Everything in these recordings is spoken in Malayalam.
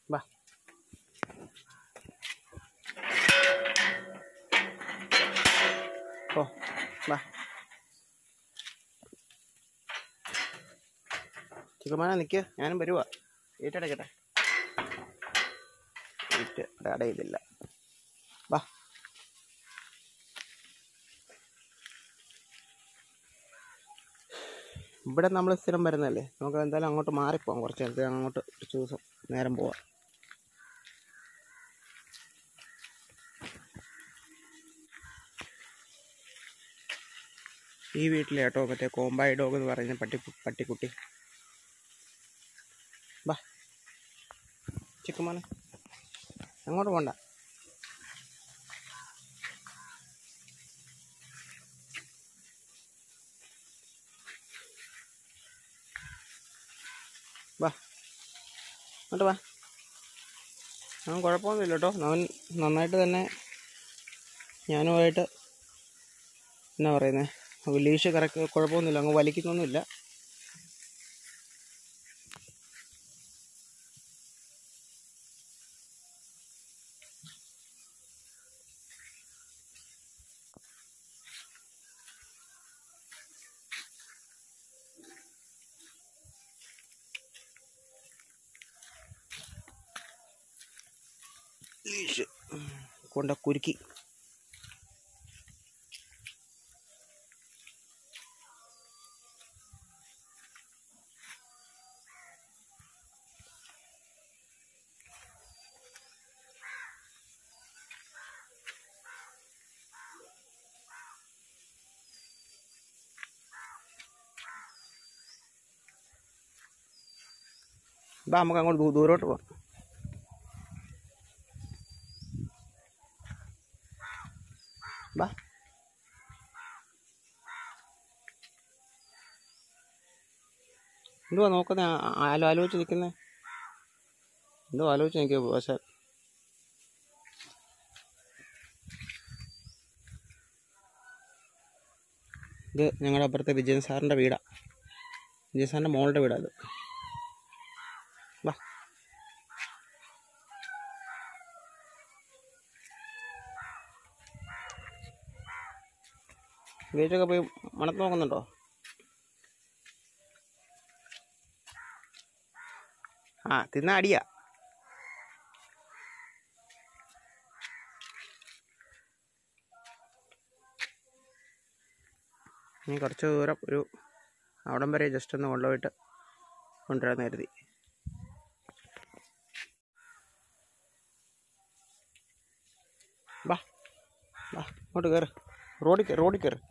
വാ ഓ വാ ചിക്കമാന നിൽക്കുക ഞാനും വരുവാ ഏറ്റടക്കട്ടെ ഏറ്റ് അടയില്ല വാ ഇവിടെ നമ്മൾ സ്ഥിരം വരുന്നതല്ലേ നമുക്ക് എന്തായാലും അങ്ങോട്ട് മാറിപ്പോവാം കുറച്ച് നേരത്തെ അങ്ങോട്ട് കുറച്ച് ദിവസം നേരം പോവാം ഈ വീട്ടിലെ കേട്ടോ മറ്റേ കോമ്പായി ഡോഗ് എന്ന് പറയുന്ന പട്ടി പട്ടിക്കുട്ടി വാ ചിക്കുമോനെ അങ്ങോട്ട് പോണ്ട വാ അങ്ങോട്ട് വാ അവൻ കുഴപ്പമൊന്നുമില്ല കേട്ടോ അവൻ നന്നായിട്ട് തന്നെ ഞാനുമായിട്ട് എന്നാ പറയുന്നത് ലീഷ് കറക്റ്റ് കുഴപ്പമൊന്നുമില്ല അങ്ങ് വലിക്കുന്നൊന്നുമില്ല ലീഷ് കൊണ്ട കുരുക്കി വാ നമുക്ക് അങ്ങോട്ട് ദൂ- ദൂരോട്ട് പോവാം വാ എന്തുവാ നോക്കുന്നേ ആലോ ആലോചിച്ച് നിൽക്കുന്നേ എന്തോ ആലോചിച്ച് നിൽക്കുക പക്ഷേ ഇത് ഞങ്ങളുടെ അപ്പുറത്തെ വിജയൻ സാറിൻ്റെ വീടാണ് വിജയൻ സാറിൻ്റെ മോളുടെ വീടാണ് അത് വാ ഗേറ്റൊക്കെ പോയി മണത്ത് നോക്കുന്നുണ്ടോ ആ തിന്ന അടിയാ ഇനി കുറച്ച് ദൂരം ഒരു അവിടം വരെ ജസ്റ്റ് ഒന്ന് കൊണ്ടുപോയിട്ട് കൊണ്ടുവരാമെന്ന് കരുതി വാ വാ ഇങ്ങോട്ട് കയറ് റോഡിൽ കയറി റോഡിൽ കയറി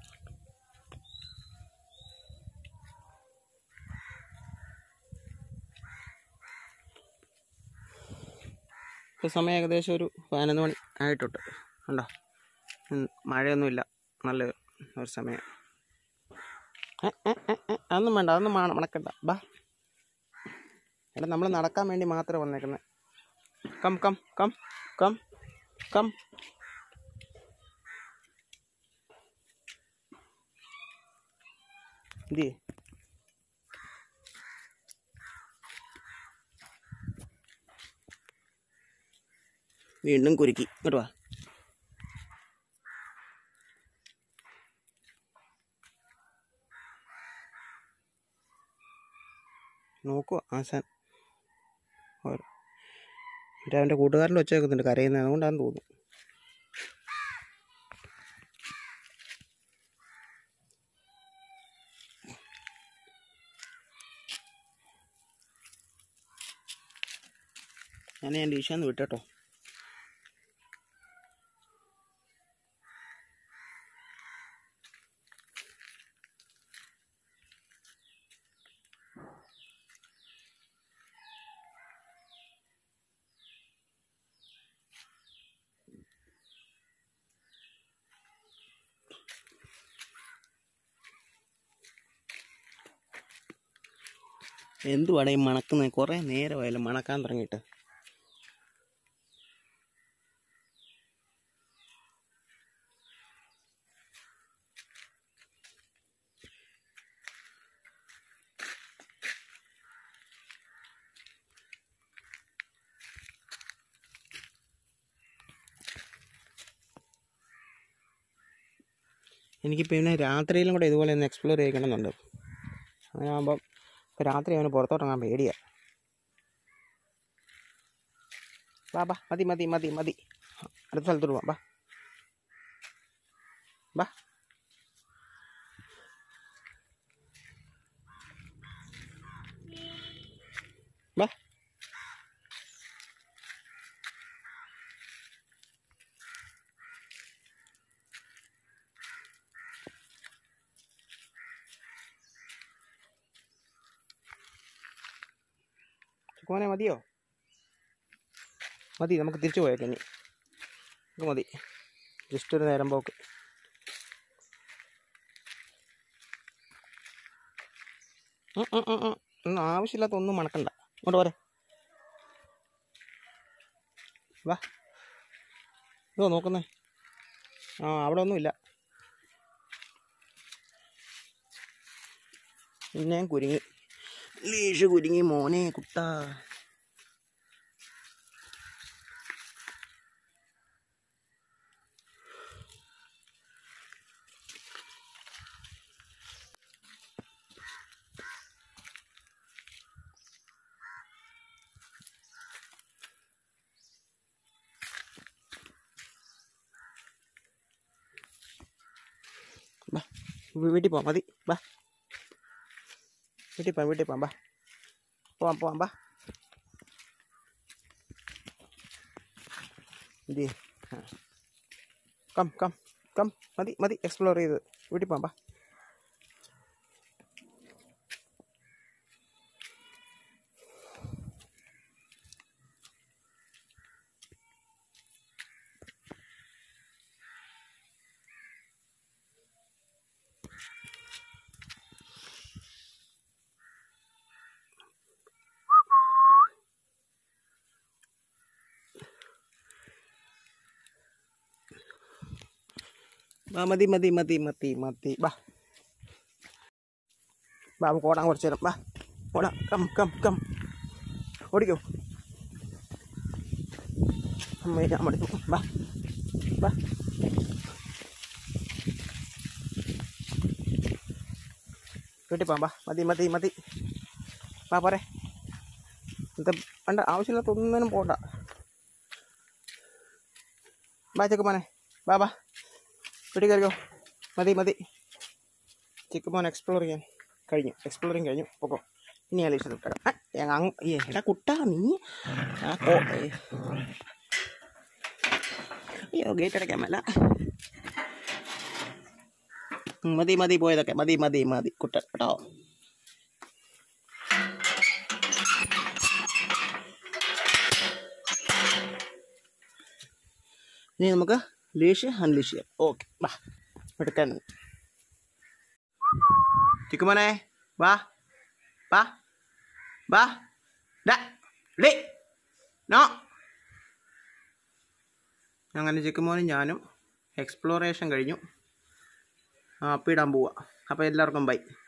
ഇപ്പോൾ സമയം ഏകദേശം ഒരു പതിനൊന്ന് മണി ആയിട്ടുണ്ട് കണ്ടോ ഉം, മഴയൊന്നുമില്ല നല്ല ഒരു സമയം ഏ, ഏ, ഏ, ഏ, അതൊന്നും വേണ്ട അതൊന്നും മണ മണക്കണ്ട ബാ എടാ നമ്മൾ നടക്കാൻ വേണ്ടി മാത്രമേ വന്നേക്കുന്നത് come come come come come എന്തി വീണ്ടും കുരുക്കി ഇങ്ങോട്ട് വാ നോക്കുക ആശാൻ ഓരോ എന്നിട്ട് അവൻ്റെ കൂട്ടുകാരിൽ വെച്ച് വെക്കുന്നുണ്ട് കരയുന്നത് അതുകൊണ്ടാണെന്ന് തോന്നുന്നു ഞാൻ എൻ്റെ ഈശാന്ന് വിട്ടോ എന്തുവാടാ ഈ മണക്കുന്നത് കുറേ നേരമായല്ലോ മണക്കാൻ തുടങ്ങിയിട്ട് എനിക്ക് പിന്നെ രാത്രിയിലും കൂടെ ഇതുപോലെ ഒന്ന് എക്സ്പ്ലോർ ചെയ്യിക്കണമെന്നുണ്ട് അങ്ങനെ ആകുമ്പം ഇപ്പോൾ രാത്രി അവന് പുറത്തോട്ടിറങ്ങാൻ പേടിയാണ് വാ ബാ മതി മതി മതി മതി അടുത്ത സ്ഥലത്തോട്ട് പോവാം ബാ ബാ ബാ മോനെ മതിയോ മതി നമുക്ക് തിരിച്ചു പോയേക്കാം ഇനി നമുക്ക് മതി ജസ്റ്റ് ഒരു നേരം പോക്ക് ഉം, ഉം, ഉം, ഉം. ഒന്നും ആവശ്യമില്ലാത്ത ഒന്നും മണക്കണ്ട ഇങ്ങോട്ട് പോരെ വാ ഇതോ നോക്കുന്നേ ആ അവിടെ ഒന്നുമില്ല പിന്നെയും കുരുങ്ങി ലീഷ് കുരുങ്ങി മോനെ കുട്ടാ ബാ വീ- വീട്ടിൽ പോവാം മതി ബാ വീട്ടിൽ പോവാം വീട്ടിൽ പോവാം ബാ പോവാം പോവാം ബാ ഇതേ ആ കം കം കം മതി മതി എക്സ്പ്ലോർ ചെയ്ത് വീട്ടിൽ പോവാം ബാ ബാ മതി മതി മതി മതി മതി ബാ ബാ നമുക്ക് ഓടാൻ കുറച്ച് നേരം ബാ ഓടാം കം കം കം ഓടിക്കോ അമ്മേ ഞാൻ മടുത്തു ബാ ബാ വീട്ടിൽ പോകാം ബാ മതി മതി മതി ബാ പോരെ ഇത് വേണ്ട ആവശ്യമില്ലാത്ത ഒന്നിനും പോകണ്ട ബാ ചെക്കുമോനെ ബാ ബാ വീട്ടിൽ കയറിയോ മതി മതി ചിക്കുമോൻ എക്സ്പ്ലോർ ചെയ്യാൻ കഴിഞ്ഞു എക്സ്പ്ലോറിങ് കഴിഞ്ഞു പൊക്കോ ഇനി അലീഷ തൊട്ടടാം എടാ കുട്ടാ നീ ആ കോ ഏ. അയ്യോ ഗേറ്റ് അടയ്ക്കാൻ മേല ഉം, മതി മതി പോയതൊക്കെ മതി മതി മതി കുട്ട കേട്ടോ ഇനി നമുക്ക് ലീഷ് അൺലീഷ് ചെയ്യാം ഓക്കെ വാ എടുക്കാൻ ചിക്കുമോനെ വാ വാ വാ ഡാ ഡേ നോ അങ്ങനെ ചിക്കുമോനും ഞാനും എക്സ്പ്ലോറേഷൻ കഴിഞ്ഞു ആ അപ്പിടാൻ പോവാ അപ്പോൾ എല്ലാവർക്കും ബൈ